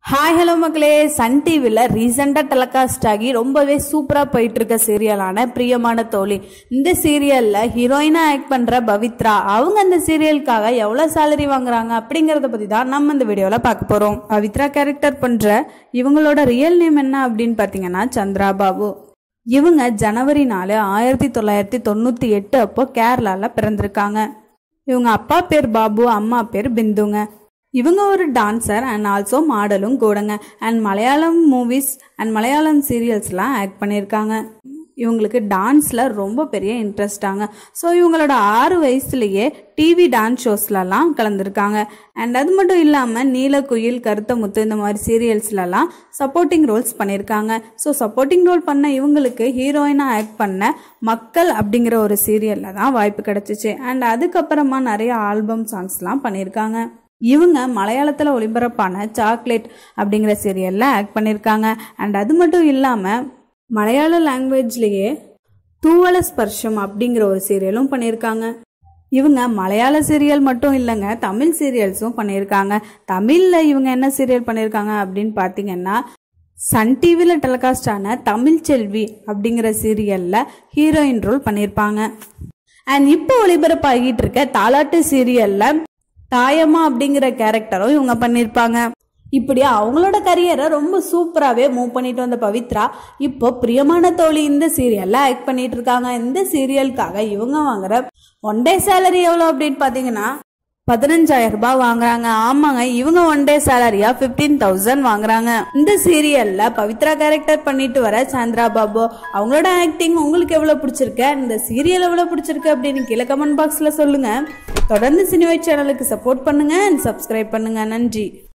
hi hello மக்களே Sun டிவியில் ரீசெண்டாக டெலிகாஸ்ட் ஆகி ரொம்பவே சூப்பராக போயிட்டு இருக்க சீரியலான பிரியமான தோழி இந்த சீரியலில் ஹீரோயினாக ஆக்ட் பண்ணுற பவித்ரா அவங்க அந்த சீரியலுக்காக எவ்வளோ சேலரி வாங்குறாங்க அப்படிங்கிறத பற்றி தான் நம்ம இந்த வீடியோவில் பார்க்க போகிறோம் பவித்ரா கேரக்டர் பண்ணுற இவங்களோட ரியல் நேம் என்ன அப்படின்னு பார்த்தீங்கன்னா சந்திரா பாபு இவங்க ஜனவரி நாலு ஆயிரத்தி தொள்ளாயிரத்தி தொண்ணூற்றி எட்டு அப்போ கேரளாவில் பிறந்திருக்காங்க இவங்க அப்பா பேர் பாபு அம்மா பேர் பிந்துங்க இவங்க ஒரு டான்சர் அண்ட் ஆல்சோ மாடலும் கூடங்க and Malayalam movies and Malayalam சீரியல்ஸ்லாம் ஆக்ட் பண்ணியிருக்காங்க இவங்களுக்கு டான்ஸில் ரொம்ப பெரிய இன்ட்ரெஸ்டாங்க ஸோ இவங்களோட ஆறு வயசுலேயே டிவி டான்ஸ் ஷோஸ்லலாம் கலந்துருக்காங்க அண்ட் அது மட்டும் இல்லாமல் நீலக்குயில் கருத்த முத்து இந்த மாதிரி சீரியல்ஸ்லலாம் சப்போர்ட்டிங் ரோல்ஸ் பண்ணியிருக்காங்க ஸோ சப்போர்ட்டிங் ரோல் பண்ண இவங்களுக்கு ஹீரோயினாக ஆக்ட் பண்ண மக்கள் அப்படிங்கிற ஒரு சீரியலில் தான் வாய்ப்பு கிடச்சிச்சு அண்ட் அதுக்கப்புறமா நிறைய ஆல்பம் சாங்ஸ்லாம் பண்ணியிருக்காங்க இவங்க மலையாளத்தில் ஒளிபரப்பான சாக்லேட் அப்படிங்கிற சீரியலில் ஆக்ட் பண்ணியிருக்காங்க அண்ட் அது மட்டும் இல்லாமல் மலையாள லாங்குவேஜ்லேயே தூவல ஸ்பர்ஷம் அப்படிங்கிற ஒரு சீரியலும் பண்ணியிருக்காங்க இவங்க மலையாள சீரியல் மட்டும் இல்லைங்க தமிழ் சீரியல்ஸும் பண்ணியிருக்காங்க தமிழில் இவங்க என்ன சீரியல் பண்ணியிருக்காங்க அப்படின்னு பார்த்தீங்கன்னா சன் டிவியில் டெலிகாஸ்ட் ஆன தமிழ் செல்வி அப்படிங்கிற சீரியலில் ஹீரோயின் ரோல் பண்ணியிருப்பாங்க அண்ட் இப்போ ஒளிபரப்பாகிட்டு இருக்க தாலாட்டு சீரியலில் தாயம்மா அப்படிங்கிற கேரக்டரும் இவங்க பண்ணியிருப்பாங்க இப்படி அவங்களோட கரியரை ரொம்ப சூப்பராகவே மூவ் பண்ணிட்டு வந்த பவித்ரா இப்போ பிரியமான தோழி இந்த சீரியலில் ஆக்ட் பண்ணிட்டு இருக்காங்க இந்த சீரியலுக்காக இவங்க வாங்குற ஒன் டே சேலரி எவ்வளோ அப்படின்னு பார்த்தீங்கன்னா பதினஞ்சாயிரம் ரூபாய் வாங்குறாங்க ஆமாங்க இவங்க ஒன் டே சேலரியா பிப்டீன் தௌசண்ட் வாங்குறாங்க இந்த சீரியல்ல பவித்ரா கேரக்டர் பண்ணிட்டு வர சந்திரா பாபு அவங்களோட ஆக்டிங் உங்களுக்கு எவ்வளவு பிடிச்சிருக்கு இந்த சீரியல் எவ்வளவு பிடிச்சிருக்கு அப்படின்னு கீழே கமெண்ட் பாக்ஸ்ல சொல்லுங்க தொடர்ந்து சினிவை சேனலுக்கு சப்போர்ட் பண்ணுங்க அண்ட் சப்ஸ்கிரைப் பண்ணுங்க நன்றி